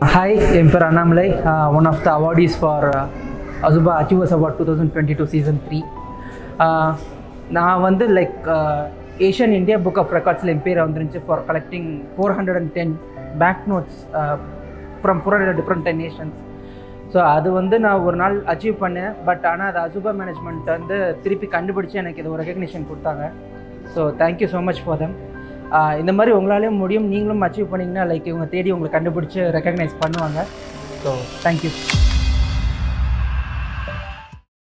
hi என் பேர் Annamalai one of the awardees for அசுபா achievers award two thousand twenty two season three நான் வந்து like Asian India book of ரெக்கார்ட்ஸில் என் பேர் வந்துருந்துச்சு for collecting four hundred and ten bank notes from four hundred different ten nations so அது வந்து நான் ஒரு நாள் அச்சீவ் பண்ணேன் பட் ஆனால் அது அசுபா மேனேஜ்மெண்ட் வந்து திருப்பி கண்டுபிடிச்சி எனக்கு இது ஒரு ரெகக்னிஷன் கொடுத்தாங்க so thank you so much for them இந்த மாதிரி உங்களாலேயும் முடியும் நீங்களும் அச்சீவ் பண்ணிங்கன்னா லைக் இவங்க தேடி உங்களை கண்டுபிடிச்சி ரெக்கக்னைஸ் பண்ணுவாங்க ஸோ தேங்க்யூ